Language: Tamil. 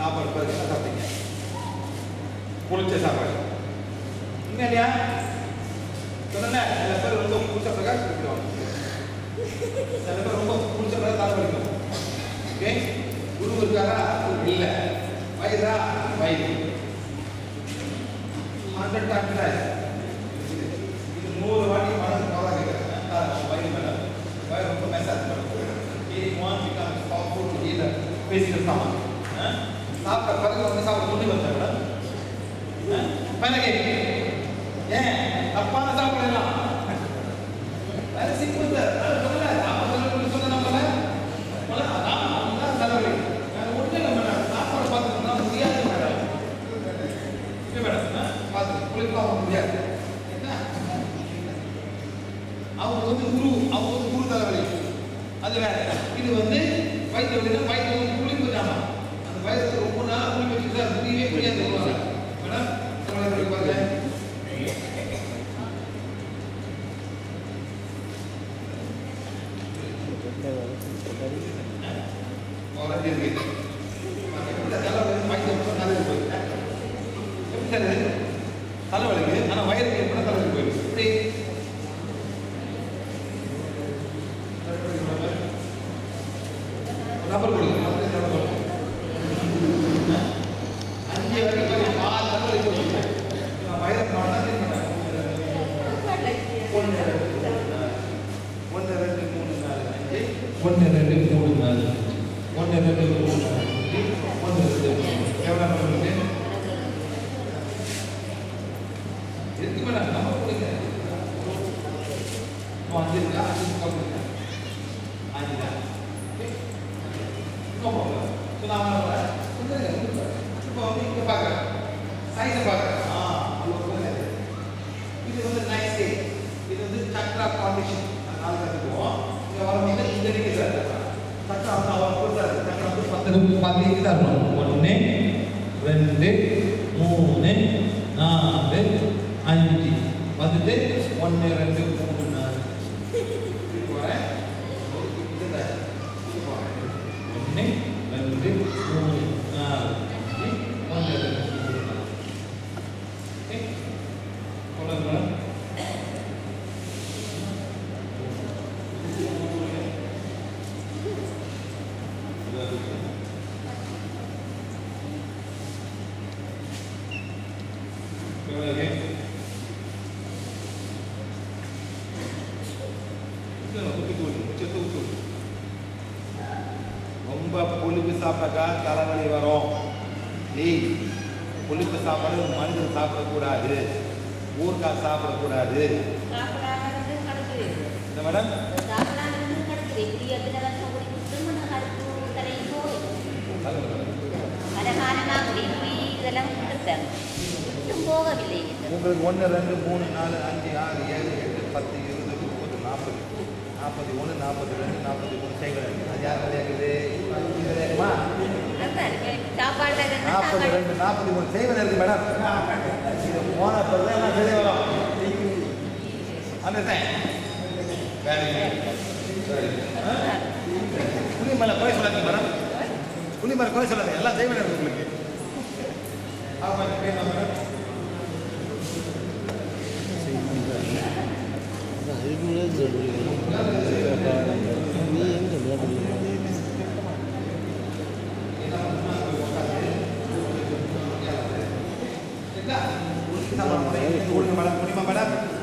சாப்பாடு பாருங்க என்ன சாப்பிட்டீங்க புளிச்ச சாப்பாடு உண்மையா இல்லையா சொன்னேன் சில பேர் ரொம்ப புளிச்ச பிரகாஷ் குடிக்கிறோம் சில பேர் ரொம்ப புளிச்ச பிரகாஷ் தலை வலிக்கும் ஓகே குரு இருக்காரா இல்ல வயிறா வயிறு ஹண்ட்ரட் டைம்ஸ் இது நூறு வாட்டி மனது போதா கேட்குறேன் வயிறு மேடம் வயிறு ரொம்ப மெசேஜ் பண்ணுறது eating one becomes powerful to eat a physical stomach. அஹ்? சாப்பிட்ட பிறகு வந்து சாப்பிட துணி வந்தேன் மேடம் பையன் கேட்கு ஏன் தப்பான சாப்பிடலாம் வேற சிம்பிள் சார் அது சொல்லல சாப்பிட சொல்லி சொல்ல நம்மள முதல்ல அதான் அதுதான் தலைவலி வேற ஒன்றும் இல்லை மேடம் சாப்பாடு பார்த்துக்கணும்னா முடியாது மேடம் இல்லை மேடம் அஹ்? பார்த்து குளிக்கலாம் அவங்க முடியாது என்ன அவங்க வந்து குரு அவங்க வந்து குரு தலைவலி அது வேற இது வந்து வயிற்று வலினா வயிற்று வந்து குளிப்பு ஜாமா அந்த வயிற்று ரொம்ப நாள் குளிக்க வச்சுட்டு அது முடியவே முடியாது சொல்லுவாங்க மேடம் தலைவலி பாருங்க உடனே இருக்கு இந்த தலைவலி வயிற்று ரொம்ப நல்லது போயிருக்கு எப்படி சார் இது? தலைவலிக்கு ஆனால் வயிறுக்கு எப்படி தலைவலி போயிருக்கு இப்படி நம்பர் கொடுங்க நம்பர் நம்பர் கொடுங்க. அஞ்சு வரைக்கும் போய் பால் நம்பர் கொடுங்க. நான் வயிறு பண்ணா ஒன்று ஒன்று ரெண்டு மூணு நாலு அஞ்சு ஒன்று ரெண்டு மூணு நாலு ஒன்று ரெண்டு மூணு நாலு அஞ்சு ஒன்று ரெண்டு மூணு எவ்வளோ நம்பர் இருக்கு இருக்கு மேடம் நம்பர் கொடுங்க ஓ, அஞ்சு இருக்கா அஞ்சு கொடுங்க அஞ்சு தான் No problem. So now I'm going to இப்போ வந்து இங்கே பார்க்குறேன் சைஸை பார்க்குறேன் ஆ அது ஒரு வேலை. இது வந்து நைஸ் டே இது வந்து சக்ரா காண்டிஷன் அதனால கற்றுக்குவோம் இங்கே வரும்போது இந்த இருக்கு சார் சக்ரா வந்து அவர் கொடுத்தாரு சக்ரா வந்து பத்து பதினஞ்சு தான் இருக்கணும் ஒன்று ரெண்டு மூணு நாலு அஞ்சு வந்துட்டு ஒன்று ரெண்டு மூணு நாலு இப்படி போகிறேன் இதுதான் இது போகிறேன் ஒன்று ரெண்டு மூணு நாலு அஞ்சு ஒன்று ரெண்டு மூணு நாலு ஓகே அவ்வளோ Okay. ரொம்ப புளிப்பு சாப்பிட்டாக்கா தலைவலி வரும் ஏய் புளிப்பு சாப்பாடு மனிதன் சாப்பிடக்கூடாது ஊறுகாய் சாப்பிடக்கூடாது சாப்பிடாதது கிடக்குது. இந்த மேடம் சாப்பிடாதது கிடக்குது. இப்படி எத்தனை வருஷம் குடி குடிச்சும் நான் கருப்பு தலையும் போய். பலகாரமா குடி குடி இதெல்லாம் கொடுத்தேன். விட்டும் போகவில்லை இது. உங்களுக்கு ஒன்று ரெண்டு மூணு நாலு அஞ்சு ஆறு ஏழு எட்டு பத்து இருபது முப்பது நாற்பது நாற்பத்தி ஒன்று நாற்பத்தி ரெண்டு நாற்பத்தி மூணு சைக்கிள் அது யார் விளையாக்குது இது விளையாக்குமா அதான் இருக்கு. சாப்பாடுல இருந்தா நாற்பத்தி சாப்பாடு. ரெண்டு நாற்பத்தி மூணு செய்வன் இருக்கு மேடம் இது போன பிறகு தான் எல்லாம் சரியா வரும் அண்டர்ஸ்டாண்ட் வெரி சரி புளி மேலே குறை சொல்லாதீங்க மேடம் புளி மேலே குறை சொல்லாதீங்க எல்லாம் செய்வன் இருக்கு உங்களுக்கு ஆமாம் இந்த பேர் என்ன மேடம் அதுக்குள்ளே சொல்லுவீங்க நீ எங்கே சொல்லுவீங்க கொடுங்க மேடம் முடியுமா மேடம்